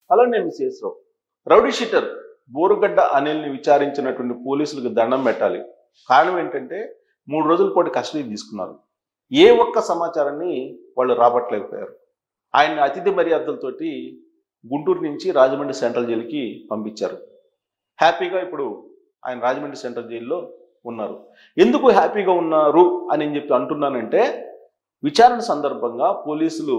అలానే మిస్ఎస్ Rao rowdy sheeter Borugadda అనిల్ని విచారించినటువంటి పోలీసులకు దండం పెట్టాలి కారణం ఏంటంటే మూడు రోజుల పాటు కస్టడీ తీసుకున్నారు ఏ ఒక్క సమాచారాన్ని వాళ్ళు రాబట్టలేకపోయారు ఆయన్ని అతిథి మర్యాదలతోటి గుంటూరు నుంచి రాజమండ్రి సెంట్రల్ జైలుకి పంపించారు హ్యాపీగా ఇప్పుడు ఆయన రాజమండ్రి సెంట్రల్ జైల్లో ఉన్నారు ఎందుకు హ్యాపీగా ఉన్నారు అని నేను చెప్పి అంటున్నానంటే విచారణ సందర్భంగా పోలీసులు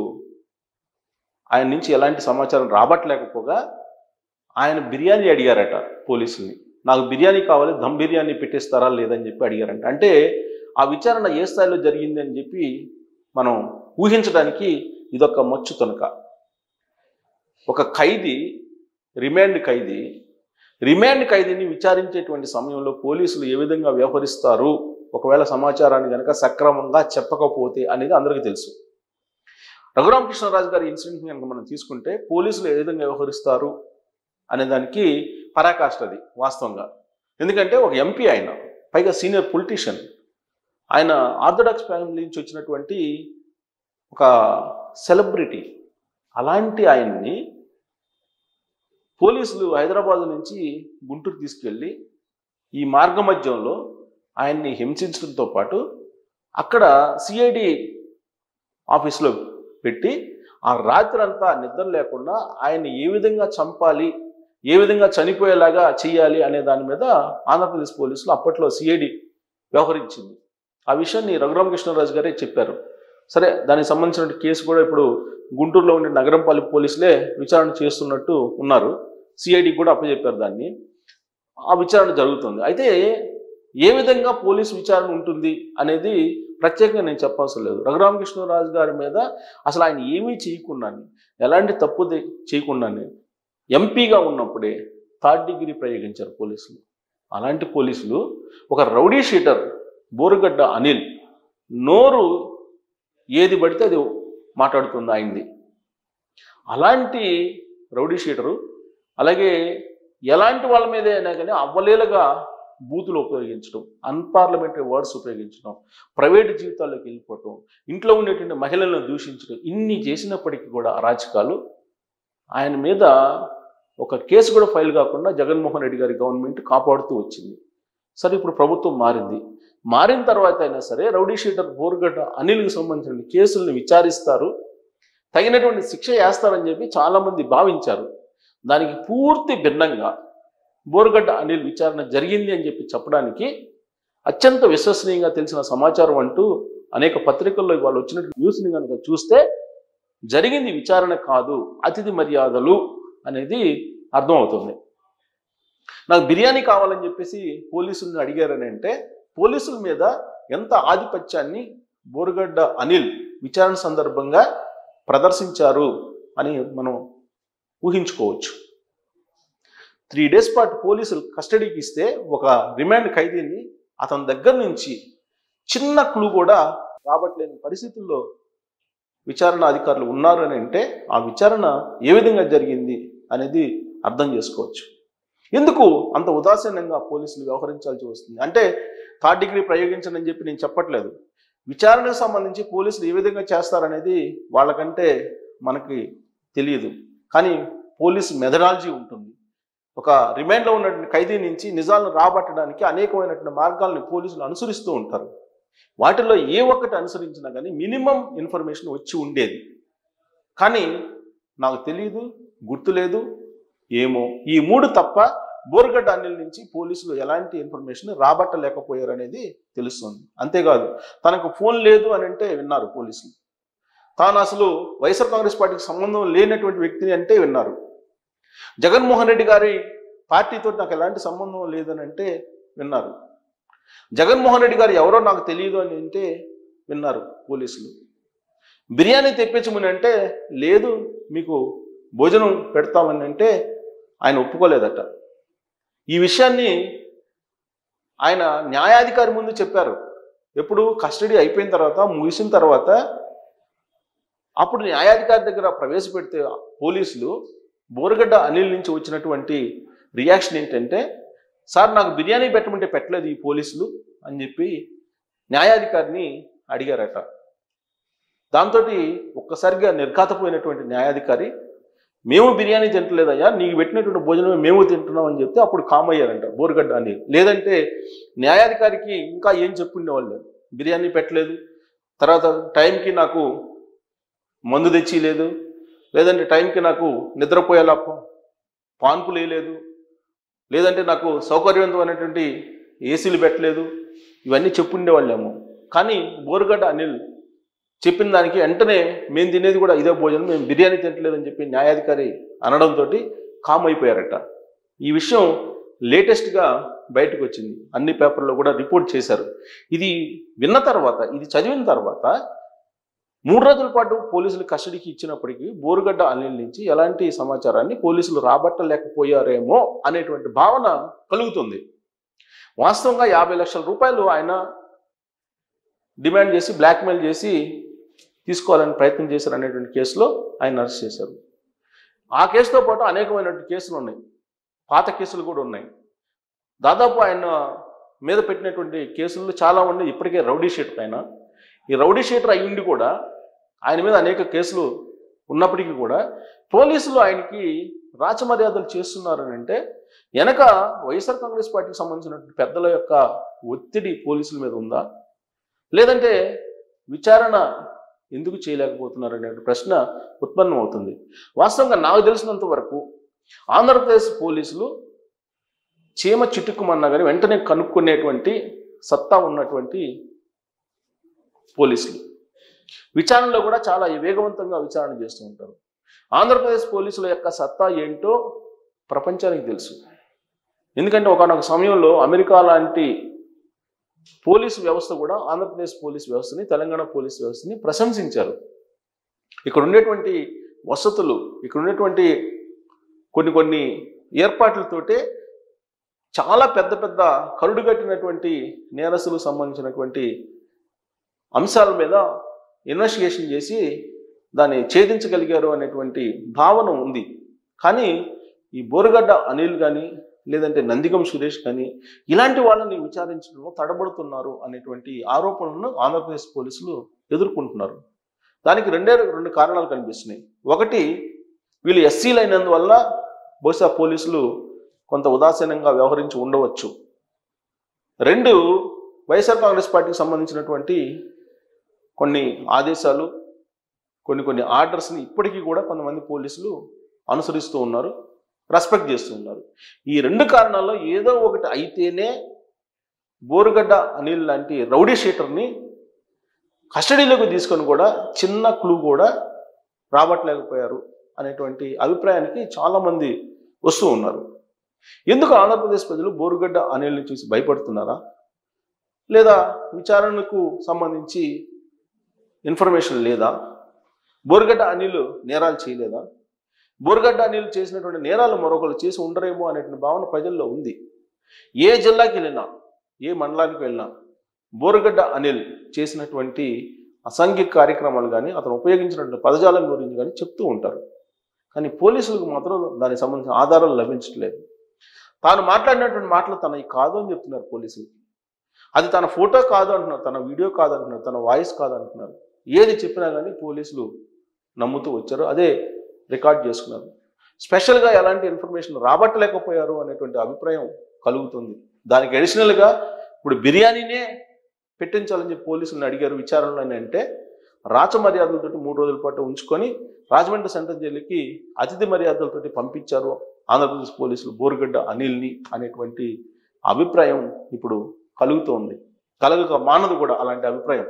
ఆయన నుంచి ఎలాంటి సమాచారం రాబట్టలేకపోగా ఆయన బిర్యానీ అడిగారట పోలీసుల్ని నాకు బిర్యానీ కావాలి దమ్ బిర్యానీ పెట్టిస్తారా లేదని చెప్పి అడిగారంట అంటే ఆ విచారణ ఏ స్థాయిలో జరిగింది అని చెప్పి మనం ఊహించడానికి ఇదొక మచ్చు తొనక ఒక ఖైదీ రిమాండ్ ఖైదీ రిమాండ్ ఖైదీని విచారించేటువంటి సమయంలో పోలీసులు ఏ విధంగా వ్యవహరిస్తారు ఒకవేళ సమాచారాన్ని కనుక సక్రమంగా చెప్పకపోతే అనేది అందరికీ తెలుసు రఘురామకృష్ణరాజు గారి ఇన్సిడెంట్ కనుక మనం తీసుకుంటే పోలీసులు ఏ విధంగా వ్యవహరిస్తారు అనే దానికి పరాకాష్ట అది వాస్తవంగా ఎందుకంటే ఒక ఎంపీ ఆయన పైగా సీనియర్ పొలిటీషియన్ ఆయన ఆర్థడాక్స్ ఫ్యామిలీ నుంచి వచ్చినటువంటి ఒక సెలబ్రిటీ అలాంటి ఆయన్ని పోలీసులు హైదరాబాద్ నుంచి గుంటూరు తీసుకెళ్ళి ఈ మార్గ మధ్యంలో ఆయన్ని హింసించడంతో పాటు అక్కడ సిఐడి ఆఫీస్లో పెట్టి ఆ రాత్రి అంతా నిద్ర లేకుండా ఆయన్ని ఏ విధంగా చంపాలి ఏ విధంగా చనిపోయేలాగా చేయాలి అనే దాని మీద ఆంధ్రప్రదేశ్ పోలీసులు అప్పట్లో సిఐడి వ్యవహరించింది ఆ విషయాన్ని రఘురామకృష్ణరాజు గారే చెప్పారు సరే దానికి సంబంధించిన కేసు కూడా ఇప్పుడు గుంటూరులో ఉండే నగరంపల్లి పోలీసులే విచారణ చేస్తున్నట్టు ఉన్నారు సిఐడి కూడా అప్పచెప్పారు దాన్ని ఆ విచారణ జరుగుతుంది అయితే ఏ విధంగా పోలీసు విచారణ ఉంటుంది అనేది ప్రత్యేకంగా నేను చెప్పవలసిన లేదు రఘురామకృష్ణరాజు గారి మీద అసలు ఆయన ఏమీ చేయకుండానే ఎలాంటి తప్పు దే- చేయకుండానే ఎంపీగా ఉన్నప్పుడే థర్డ్ డిగ్రీ ప్రయోగించారు పోలీసులు అలాంటి పోలీసులు ఒక రౌడీ షీటర్ బోరుగడ్డ అనిల్ నోరు ఏది పడితే అది మాట్లాడుతుంది ఆయనది అలాంటి రౌడీ షీటరు అలాగే ఎలాంటి వాళ్ళ మీద అయినా కానీ అవ్వలేలుగా బూతులు ఉపయోగించడం అన్పార్లమెంటరీ వర్డ్స్ ఉపయోగించడం ప్రైవేట్ జీవితాల్లోకి వెళ్ళిపోవటం ఇంట్లో ఉండేటువంటి మహిళలను దూషించడం ఇన్ని చేసినప్పటికీ కూడా అరాచకాలు ఆయన మీద ఒక కేసు కూడా ఫైల్ కాకుండా జగన్మోహన్ రెడ్డి గారి గవర్నమెంట్ కాపాడుతూ వచ్చింది సరే ఇప్పుడు ప్రభుత్వం మారింది మారిన తర్వాత అయినా సరే రౌడీ షీటర్ బోరుగడ్డ అనిల్కి సంబంధించిన కేసుల్ని విచారిస్తారు తగినటువంటి శిక్ష వేస్తారని చెప్పి చాలామంది భావించారు దానికి పూర్తి భిన్నంగా బోరుగడ్డ అనిల్ విచారణ జరిగింది అని చెప్పి చెప్పడానికి అత్యంత విశ్వసనీయంగా తెలిసిన సమాచారం అంటూ అనేక పత్రికల్లో ఇవాళ వచ్చిన న్యూస్ని కనుక చూస్తే జరిగింది విచారణ కాదు అతిథి మర్యాదలు అనేది అర్థమవుతుంది నాకు బిర్యానీ కావాలని చెప్పేసి పోలీసులను అడిగారని అంటే పోలీసుల మీద ఎంత ఆధిపత్యాన్ని బోరుగడ్డ అనిల్ విచారణ సందర్భంగా ప్రదర్శించారు అని మనం ఊహించుకోవచ్చు త్రీ డేస్ పాటు పోలీసులు కస్టడీకి ఇస్తే ఒక రిమాండ్ ఖైదీని అతని దగ్గర నుంచి చిన్న క్లూ కూడా రాబట్టలేని పరిస్థితుల్లో విచారణ అధికారులు ఉన్నారు అని అంటే ఆ విచారణ ఏ విధంగా జరిగింది అనేది అర్థం చేసుకోవచ్చు ఎందుకు అంత ఉదాసీనంగా పోలీసులు వ్యవహరించాల్సి వస్తుంది అంటే థర్డ్ డిగ్రీ ప్రయోగించండి అని చెప్పి నేను చెప్పట్లేదు విచారణకు సంబంధించి పోలీసులు ఏ విధంగా చేస్తారనేది వాళ్ళకంటే మనకి తెలియదు కానీ పోలీస్ మెథడాలజీ ఉంటుంది ఒక రిమాండ్లో ఉన్నటువంటి ఖైదీ నుంచి నిజాలను రాబట్టడానికి అనేకమైనటువంటి మార్గాలను పోలీసులు అనుసరిస్తూ ఉంటారు వాటిలో ఏ ఒక్కటి అనుసరించినా కానీ మినిమం ఇన్ఫర్మేషన్ వచ్చి ఉండేది కానీ నాకు తెలియదు గుర్తులేదు ఏమో ఈ మూడు తప్ప బోర్గడ్డ అనిల్ నుంచి పోలీసులు ఎలాంటి ఇన్ఫర్మేషన్ రాబట్టలేకపోయారు అనేది తెలుస్తుంది అంతేకాదు తనకు ఫోన్ లేదు అని అంటే విన్నారు పోలీసులు తాను అసలు వైఎస్ఆర్ కాంగ్రెస్ పార్టీకి సంబంధం లేనటువంటి వ్యక్తిని అంటే విన్నారు జగన్మోహన్ రెడ్డి గారి పార్టీతో నాకు ఎలాంటి సంబంధం లేదని అంటే విన్నారు జగన్మోహన్ రెడ్డి గారు ఎవరో నాకు తెలియదు అని అంటే విన్నారు పోలీసులు బిర్యానీ తెప్పించమని అంటే లేదు మీకు భోజనం పెడతామని అంటే ఆయన ఒప్పుకోలేదట ఈ విషయాన్ని ఆయన న్యాయాధికారి ముందు చెప్పారు ఎప్పుడు కస్టడీ అయిపోయిన తర్వాత ముగిసిన తర్వాత అప్పుడు న్యాయాధికారి దగ్గర ప్రవేశపెడితే పోలీసులు బోరగడ్డ అనిల్ నుంచి వచ్చినటువంటి రియాక్షన్ ఏంటంటే సార్ నాకు బిర్యానీ పెట్టమంటే పెట్టలేదు ఈ పోలీసులు అని చెప్పి న్యాయాధికారిని అడిగారట దాంతో ఒక్కసారిగా నిర్ఘాతపోయినటువంటి న్యాయాధికారి మేము బిర్యానీ తింటలేదయ్యా నీకు పెట్టినటువంటి భోజనమే మేము తింటున్నాం అని చెప్తే అప్పుడు కామ్ అయ్యారంట బోరుగడ్డ అని లేదంటే న్యాయాధికారికి ఇంకా ఏం చెప్పుండేవాళ్ళు బిర్యానీ పెట్టలేదు తర్వాత టైంకి నాకు మందు తెచ్చి లేదు లేదంటే టైంకి నాకు నిద్రపోయేలా ప- పాన్పులు వేయలేదు లేదంటే నాకు సౌకర్యవంతమైనటువంటి ఏసీలు పెట్టలేదు ఇవన్నీ చెప్పుండేవాళ్ళేమో కానీ బోరుగడ్డ అనిల్ చెప్పిన దానికి వెంటనే మేము తినేది కూడా ఇదే భోజనం మేము బిర్యానీ తింటలేదని చెప్పి న్యాయాధికారి అనడంతో కామ్ అయిపోయారట ఈ విషయం లేటెస్ట్గా బయటకు వచ్చింది అన్ని పేపర్లో కూడా రిపోర్ట్ చేశారు ఇది విన్న తర్వాత ఇది చదివిన తర్వాత మూడు రోజుల పాటు పోలీసులు కస్టడీకి ఇచ్చినప్పటికీ బోరుగడ్డ అనిల్ నుంచి ఎలాంటి సమాచారాన్ని పోలీసులు రాబట్టలేకపోయారేమో అనేటువంటి భావన కలుగుతుంది వాస్తవంగా యాభై లక్షల రూపాయలు ఆయన డిమాండ్ చేసి బ్లాక్మెయిల్ చేసి తీసుకోవాలని ప్రయత్నం చేశారు అనేటువంటి కేసులో ఆయన అరెస్ట్ చేశారు ఆ కేసుతో పాటు అనేకమైనటువంటి కేసులు ఉన్నాయి పాత కేసులు కూడా ఉన్నాయి దాదాపు ఆయన మీద పెట్టినటువంటి కేసులు చాలా ఉన్నాయి ఇప్పటికే రౌడీ షీట్ పైన ఈ రౌడీ షీటర్ అయ్యిండి కూడా ఆయన మీద అనేక కేసులు ఉన్నప్పటికీ కూడా పోలీసులు ఆయనకి రాచమర్యాదలు చేస్తున్నారని అంటే వెనక వైఎస్ఆర్ కాంగ్రెస్ పార్టీకి సంబంధించినటువంటి పెద్దల యొక్క ఒత్తిడి పోలీసుల మీద ఉందా లేదంటే విచారణ ఎందుకు చేయలేకపోతున్నారు అనే ప్రశ్న ఉత్పన్నం అవుతుంది వాస్తవంగా నాకు తెలిసినంత వరకు ఆంధ్రప్రదేశ్ పోలీసులు చీమ చిట్టుకుమన్నా కానీ వెంటనే కనుక్కునేటువంటి సత్తా ఉన్నటువంటి పోలీసులు విచారణలో కూడా చాలా వేగవంతంగా విచారణ చేస్తూ ఉంటారు ఆంధ్రప్రదేశ్ పోలీసుల యొక్క సత్తా ఏంటో ప్రపంచానికి తెలుసు ఎందుకంటే ఒకనొక సమయంలో అమెరికా లాంటి పోలీసు వ్యవస్థ కూడా ఆంధ్రప్రదేశ్ పోలీస్ వ్యవస్థని తెలంగాణ పోలీస్ వ్యవస్థని ప్రశంసించారు ఇక్కడ ఉండేటువంటి వసతులు ఇక్కడ ఉండేటువంటి కొన్ని కొన్ని ఏర్పాట్లతోటే చాలా పెద్ద పెద్ద కరుడుగట్టినటువంటి నేరస్తులకు సంబంధించినటువంటి అంశాల మీద ఇన్వెస్టిగేషన్ చేసి దాన్ని ఛేదించగలిగారు అనేటువంటి భావన ఉంది కానీ ఈ బోరుగడ్డ అనిల్ కానీ లేదంటే నందిగం సురేష్ కానీ ఇలాంటి వాళ్ళని విచారించడంలో తడబడుతున్నారు అనేటువంటి ఆరోపణలను ఆంధ్రప్రదేశ్ పోలీసులు ఎదుర్కొంటున్నారు దానికి రెండే రెండు కారణాలు కనిపిస్తున్నాయి ఒకటి వీళ్ళు ఎస్సీలు అయినందువల్ల బహుశా పోలీసులు కొంత ఉదాసీనంగా వ్యవహరించి ఉండవచ్చు రెండు వైఎస్ఆర్ కాంగ్రెస్ పార్టీకి సంబంధించినటువంటి కొన్ని ఆదేశాలు కొన్ని కొన్ని ఆర్డర్స్ని ఇప్పటికీ కూడా కొంతమంది పోలీసులు అనుసరిస్తూ ఉన్నారు రెస్పెక్ట్ చేస్తూ ఉన్నారు ఈ రెండు కారణాల్లో ఏదో ఒకటి అయితేనే బోరుగడ్డ అనిల్ లాంటి రౌడీ షీటర్ని కస్టడీలోకి తీసుకొని కూడా చిన్న క్లూ కూడా రాబట్టలేకపోయారు అనేటువంటి అభిప్రాయానికి చాలామంది వస్తూ ఉన్నారు ఎందుకు ఆంధ్రప్రదేశ్ ప్రజలు బోరుగడ్డ అనిల్ని చూసి భయపడుతున్నారా లేదా విచారణకు సంబంధించి ఇన్ఫర్మేషన్ లేదా బోరుగడ్డ అనిల్ నేరాలు చేయలేదా బోరుగడ్డ అనిల్ చేసినటువంటి నేరాలు మరొకరు చేసి ఉండరేమో అనేటువంటి భావన ప్రజల్లో ఉంది ఏ జిల్లాకి వెళ్ళినా ఏ మండలానికి వెళ్ళినా బోరుగడ్డ అనిల్ చేసినటువంటి అసాంఘిక కార్యక్రమాలు కానీ అతను ఉపయోగించినటువంటి పదజాలం గురించి కానీ చెప్తూ ఉంటారు కానీ పోలీసులకు మాత్రం దానికి సంబంధించిన ఆధారాలు లభించట్లేదు తాను మాట్లాడినటువంటి మాటలు తనవి కాదు అని చెప్తున్నారు పోలీసులు అది తన ఫోటో కాదు అంటున్నారు తన వీడియో కాదు అంటున్నారు తన వాయిస్ కాదు అంటున్నారు ఏది చెప్పినా కానీ పోలీసులు నమ్ముతూ వచ్చారు అదే రికార్డ్ చేసుకున్నారు స్పెషల్గా ఎలాంటి ఇన్ఫర్మేషన్ రాబట్టలేకపోయారు అనేటువంటి అభిప్రాయం కలుగుతుంది దానికి అడిషనల్గా ఇప్పుడు బిర్యానీనే పెట్టించాలని చెప్పి పోలీసులను అడిగారు విచారణలో అని అంటే రాచ మర్యాదలతోటి మూడు రోజుల పాటు ఉంచుకొని రాజమండ్రి సెంట్రల్ జైలుకి అతిథి మర్యాదలతోటి పంపించారు ఆంధ్రప్రదేశ్ పోలీసులు బోరుగడ్డ అనిల్ని అనేటువంటి అభిప్రాయం ఇప్పుడు కలుగుతోంది కలగక మానదు కూడా అలాంటి అభిప్రాయం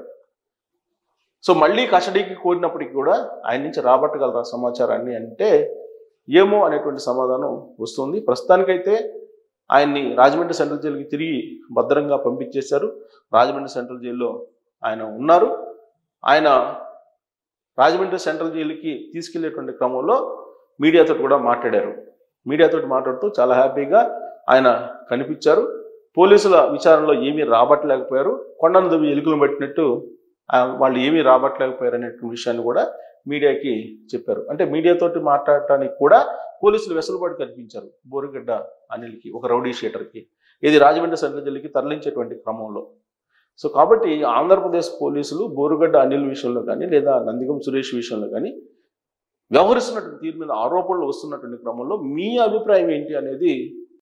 సో మళ్ళీ కస్టడీకి కోరినప్పటికీ కూడా ఆయన నుంచి రాబట్టగలరా సమాచారాన్ని అంటే ఏమో అనేటువంటి సమాధానం వస్తుంది ప్రస్తుతానికైతే ఆయన్ని రాజమండ్రి సెంట్రల్ జైలుకి తిరిగి భద్రంగా పంపించేశారు రాజమండ్రి సెంట్రల్ జైల్లో ఆయన ఉన్నారు ఆయన రాజమండ్రి సెంట్రల్ జైలుకి తీసుకెళ్లేటువంటి క్రమంలో మీడియాతో కూడా మాట్లాడారు మీడియాతో మాట్లాడుతూ చాలా హ్యాపీగా ఆయన కనిపించారు పోలీసుల విచారణలో ఏమీ రాబట్టలేకపోయారు కొండను దువ్వి ఎలుకలు పట్టినట్టు ఆ, వాళ్ళు ఏమీ రాబట్టలేకపోయారు అనేటువంటి విషయాన్ని కూడా మీడియాకి చెప్పారు అంటే మీడియాతోటి మాట్లాడటానికి కూడా పోలీసులు వెసులుబాటు కల్పించారు బోరుగడ్డ అనిల్కి ఒక రౌడీ షీటర్కి ఇది రాజమండ్రి సెంట్రల్ జైలుకి తరలించేటువంటి క్రమంలో సో కాబట్టి ఆంధ్రప్రదేశ్ పోలీసులు బోరుగడ్డ అనిల్ విషయంలో కానీ లేదా నందిగం సురేష్ విషయంలో కానీ వ్యవహరిస్తున్నటువంటి తీరు మీద ఆరోపణలు వస్తున్నటువంటి క్రమంలో మీ అభిప్రాయం ఏంటి అనేది